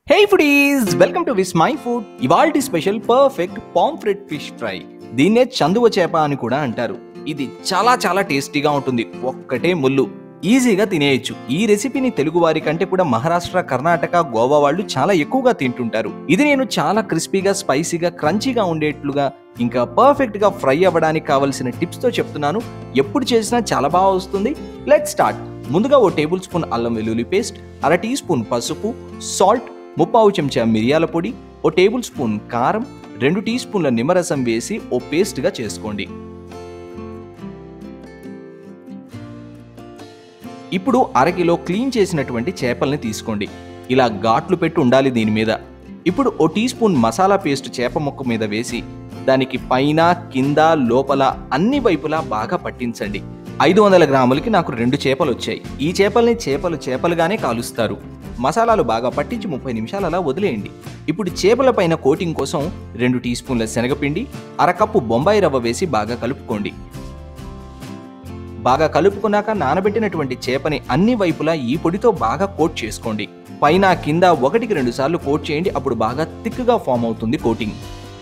hey foodies welcome to Vismai food ఇవాల్టి special perfect pomfret fish fry దీన్నే చందువ చేప అని కూడా అంటారు ఇది చాలా చాలా టేస్టీగా ఉంటుంది ఒక్కటే ముళ్ళు ఈజీగా తినేయచ్చు ఈ రెసిపీని తెలుగు వారి కంటే కూడా మహారాష్ట్ర కర్ణాటక గోవా వాళ్ళు చాలా ఎక్కువగా తింటుంటారు ఇది నేను చాలా క్రిస్పీగా స్పైసీగా క్రంచీగా ఉండేట్లుగా ఇంకా పర్ఫెక్ట్ గా ఫ్రై అవ్వడానికి కావలసిన టిప్స్ తో చెప్తున్నాను ఎప్పుడు చేసినా చాలా బాగా వస్తుంది లెట్ స్టార్ట్ ముందుగా ఓ టేబుల్ స్పూన్ అల్లం వెల్లుల్లి పేస్ట్ అర టీ స్పూన్ పసుపు సాల్ట్ ముప్పావు చెంచా మిరియాల పొడి ఓ టేబుల్ స్పూన్ కారం రెండు టీ స్పూన్ల నిమ్మరసం వేసి ఓ పేస్ట్గా చేసుకోండి ఇప్పుడు అరకిలో క్లీన్ చేసినటువంటి చేపల్ని తీసుకోండి ఇలా ఘాట్లు పెట్టి ఉండాలి దీని మీద ఇప్పుడు ఓ టీ స్పూన్ మసాలా పేస్ట్ చేప ముక్క మీద వేసి దానికి పైన కింద లోపల అన్ని వైపులా బాగా పట్టించండి ఐదు వందల గ్రాములకి నాకు రెండు చేపలు వచ్చాయి ఈ చేపల్ని చేపలు చేపలుగానే కాలుస్తారు మసాలాలు బాగా పట్టించి ముప్పై నిమిషాలు అలా వదిలేయండి ఇప్పుడు చేపల పైన కోటింగ్ కోసం రెండు టీ స్పూన్ల శనగపిండి అరకప్పు బొంబాయి రవ్వ వేసి బాగా కలుపుకోండి బాగా కలుపుకున్నాక నానబెట్టినటువంటి చేపని అన్ని వైపులా ఈ పొడితో బాగా కోట్ చేసుకోండి పైన కింద ఒకటికి రెండు సార్లు కోట్ చేయండి అప్పుడు బాగా థిక్గా ఫామ్ అవుతుంది కోటింగ్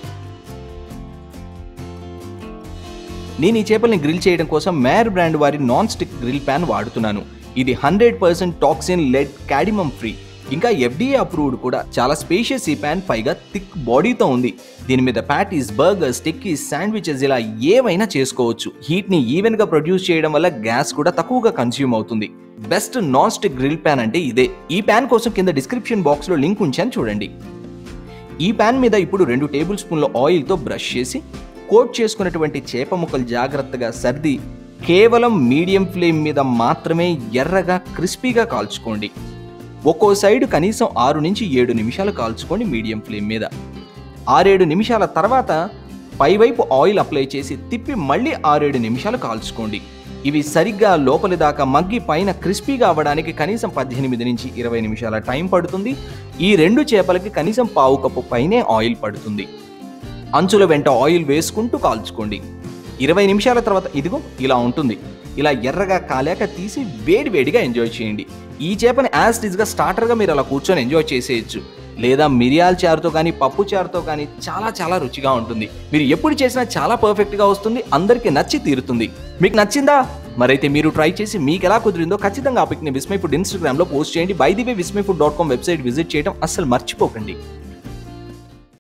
నేను ఈ చేపల్ని గ్రిల్ చేయడం కోసం మేర్ బ్రాండ్ వారి నాన్ స్టిక్ గ్రిల్ ప్యాన్ వాడుతున్నాను ఇది hundred percent toxin lead cadmium free ఇంకా ఎఫ్డీఏ అప్రూవ్డ్ కూడా చాలా స్పేషియస్ ఈ ప్యాన్ పైగా థిక్ బాడీతో ఉంది దీని మీద ప్యాటీస్ బర్గర్స్ టిక్కీస్ శాండ్విచెస్ ఇలా ఏవైనా చేసుకోవచ్చు హీట్ ని ఈవెన్ గా ప్రొడ్యూస్ చేయడం వల్ల గ్యాస్ కూడా తక్కువగా కన్స్యూమ్ అవుతుంది best non stick grill pan అంటే ఇదే ఈ ప్యాన్ కోసం కింద డిస్క్రిప్షన్ బాక్స్ లో లింక్ ఉంచాను చూడండి ఈ ప్యాన్ మీద ఇప్పుడు రెండు టేబుల్ స్పూన్ల ఆయిల్తో బ్రష్ చేసి కోట్ చేసుకున్నటువంటి చేప ముక్కలు జాగ్రత్తగా సర్ది కేవలం మీడియం ఫ్లేమ్ మీద మాత్రమే ఎర్రగా క్రిస్పీగా కాల్చుకోండి ఒక్కో సైడ్ కనీసం ఆరు నుంచి ఏడు నిమిషాలు కాల్చుకోండి మీడియం ఫ్లేమ్ మీద ఆరేడు నిమిషాల తర్వాత పైవైపు ఆయిల్ అప్లై చేసి తిప్పి మళ్ళీ ఆరేడు నిమిషాలు కాల్చుకోండి ఇవి సరిగ్గా లోపలి దాకా మగ్గి పైన క్రిస్పీగా అవ్వడానికి కనీసం పద్దెనిమిది నుంచి ఇరవై నిమిషాల టైం పడుతుంది ఈ రెండు చేపలకి కనీసం పావు కప్పు పైనే ఆయిల్ పడుతుంది అంచుల వెంట ఆయిల్ వేసుకుంటూ కాల్చుకోండి ఇరవై నిమిషాల తర్వాత ఇదిగో ఇలా ఉంటుంది ఇలా ఎర్రగా కాలాక తీసి వేడి వేడిగా ఎంజాయ్ చేయండి ఈ చేపని యాజ్ గా స్టార్టర్గా మీరు అలా కూర్చొని ఎంజాయ్ చేసేయచ్చు లేదా మిరియాల చారుతో కానీ పప్పు చారుతో కానీ చాలా చాలా రుచిగా ఉంటుంది మీరు ఎప్పుడు చేసినా చాలా పర్ఫెక్ట్గా వస్తుంది అందరికీ నచ్చి తీరుతుంది మీకు నచ్చిందా మరైతే మీరు ట్రై చేసి మీకు ఎలా కుదిరిందో ఖచ్చితంగా ఆ పిక్ని విస్మై ఫుడ్ ఇన్స్టాగ్రామ్లో పోస్ట్ చేయండి by the way Vismai food dot com website visit చేయడం అస్సలు మర్చిపోకండి